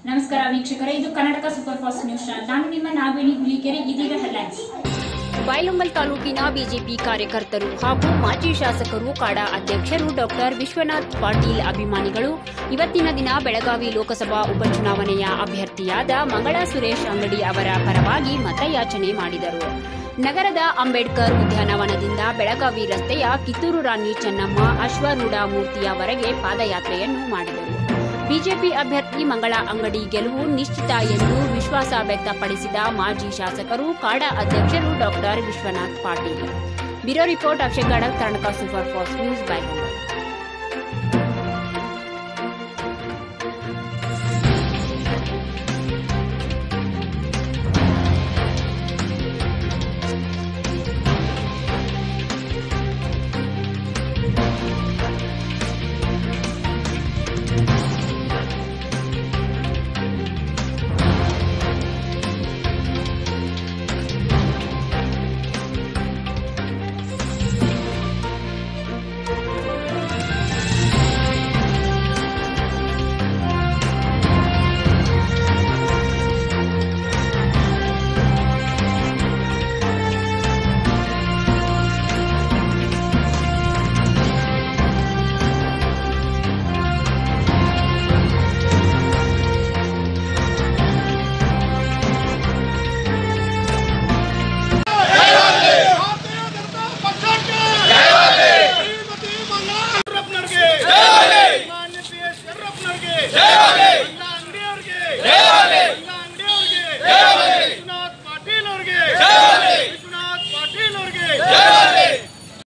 ನಮಸ್ಕಾರ ವೀಕ್ಷಕರೇ ಇದು Karnataka super fast news channel ನಾನು ನಿಮ್ಮ ನಾಗವೇಣಿ ಹುಲಿಕೆರೆ ಇದೀಗ ಹೆಡ್ಲೈನ್ಸ್ ಬೈಲೊಂಗಲ್ ತಾಲೂಕಿನ ಬಿಜೆಪಿ ಕಾರ್ಯಕರ್ತರು ಹಾಗೂ ಮಾಜಿ ಶಾಸಕರು ಕಾಡಾ ಅಧ್ಯಕ್ಷರು ಡಾಕ್ಟರ್ ವಿಶ್ವನಾಥ್ ಪಾಟೀಲ್ ಅಭಿಮಾನಿಗಳು ಇವತ್ತಿನ ದಿನ ಬೆಳಗಾವಿ ಲೋಕಸಭಾ ಉಪಚುನಾವಣೆಯ ಅಭ್ಯರ್ಥಿಯಾದ ಮಂಗಳಾ ಸುರೇಶ್ ಅಂಗಡಿ ಅವರ ಪರವಾಗಿ ಮತಯಾಚನೆ ಮಾಡಿದರು ನಗರದ ಅಂಬೇಡ್ಕರ್ ಉದ್ಯಾನವನದಿಂದ ಬೆಳಗಾವಿ ರಸ್ತೆಯ ಕಿತ್ತೂರು ರಾಣಿ ಚೆನ್ನಮ್ಮ ಅಶ್ವರೂಢ ಮೂರ್ತಿಯವರೆಗೆ ಪಾದಯಾತ್ರೆಯನ್ನು ಮಾಡಿದರು ಬಿಜೆಪಿ ಅಭ್ಯರ್ಥಿ ಮಂಗಳಾ ಅಂಗಡಿ ಗೆಲುವು ನಿಶ್ಚಿತ ಎಂದು ವಿಶ್ವಾಸ ವ್ಯಕ್ತಪಡಿಸಿದ ಮಾಜಿ ಶಾಸಕರು ಕಾಡಾ ಅಧ್ಯಕ್ಷರು doctor Vishwanath Patil bureau report ಅಕ್ಷಯಗಡ Karnataka super fast news Bailhongal